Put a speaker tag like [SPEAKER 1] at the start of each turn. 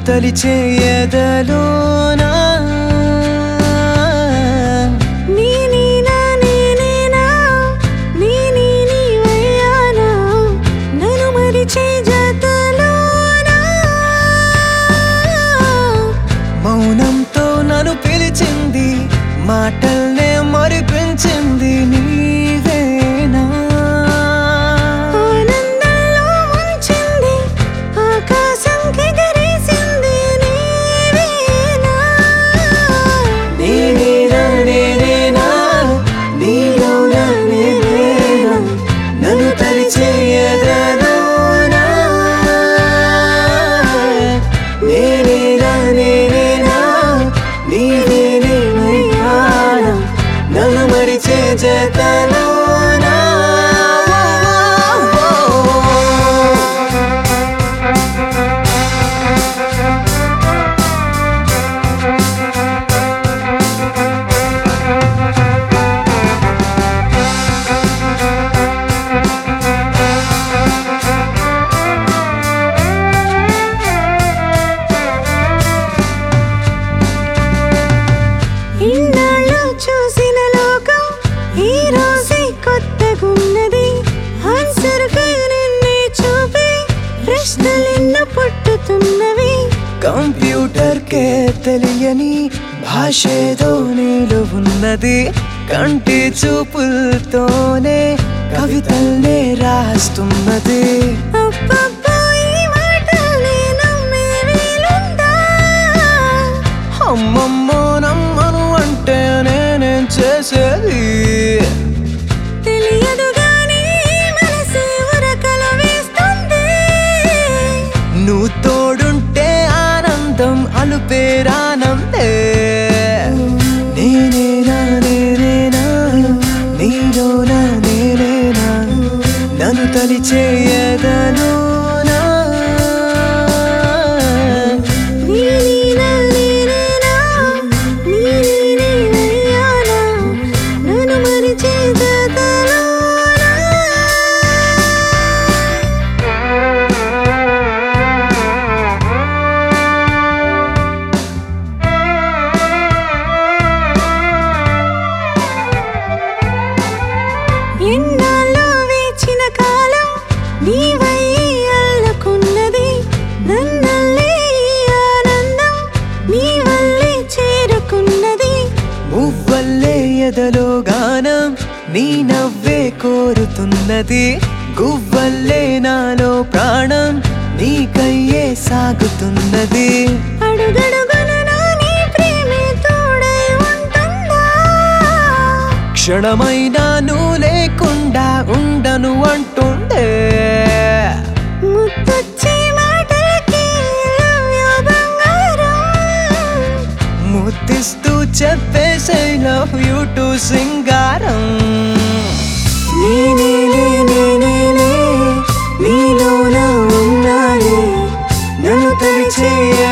[SPEAKER 1] తలిచే ఎదలోనా
[SPEAKER 2] నీ నీనా నేనేనా నీ నీ నీవయ్యానా నన్ను మరిచే జతలోనా
[SPEAKER 1] మౌనంతో నన్ను పిలిచింది మాటల్నే మరిపించింది నీవేనా
[SPEAKER 2] ఆనందంలో ముంచింది ఆకాశం ఎగరేసింది నీవేనా
[SPEAKER 1] నేనేనా నేనేనా నీలోనా నేనేనా నన్ను తలిచే ఎదలోనా నేనేనా నేనేనా నీవేనేమయ్యానా నన్ను మరిచే జతలోనా
[SPEAKER 2] ఇన్నాళ్ళు చూసిన లోకం ఈ రోజే కొత్తగున్నది ఆన్సర్ నిన్నే చూపి ప్రశ్నలెన్నో పుట్టుతున్నవి
[SPEAKER 1] కంప్యూటర్ కే తెలియని భాషేదో నీలో ఉన్నది కంటి చూపులతోనే కవితల్నే రాస్తున్నది
[SPEAKER 2] అబ్బబ్బా ఈ మాటల్ని నమ్మే వీలుందా
[SPEAKER 1] అమ్మమ్మో నమ్మను అంటే నేనేం చేసేది
[SPEAKER 2] తెలియదు గానీ మనసు ఉరకలు వేస్తుంది
[SPEAKER 1] నువ్వు తోడుంటే ఆనందం అలుపేరానందే నేనేనా నేనేనా నీలోనా నేనేనా నన్ను తలిచే ఎదలోనా
[SPEAKER 2] నీ నీనా నేనేనా నీ నీవయ్యానా నన్ను మరిచే జతలోనా ఎన్నాళ్ళో వేచిన కాలం నీవై అల్లుకున్నది నన్నల్లే ఈ ఆనందం నీ వల్లే చేరుకున్నది
[SPEAKER 1] మువ్వల్లే ఎదలో గానం నీ నవ్వే కోరుతున్నది గువ్వల్లే నాలో ప్రాణం నీకయ్యే సాగుతున్నది
[SPEAKER 2] అడుగడుగున నా నీ ప్రేమే తోడై ఉంటుందా
[SPEAKER 1] క్షణమైనా నువ్వు లేకుండా ఉండను అంటుండే
[SPEAKER 2] ముత్తొచ్చే మాటలకి love you బంగారం
[SPEAKER 1] ముద్దిస్తూ చెప్పేసే లవ్ యూ టు సింగారం నేనే నేనే నీలోన ఉన్నానే నన్ను తలిచే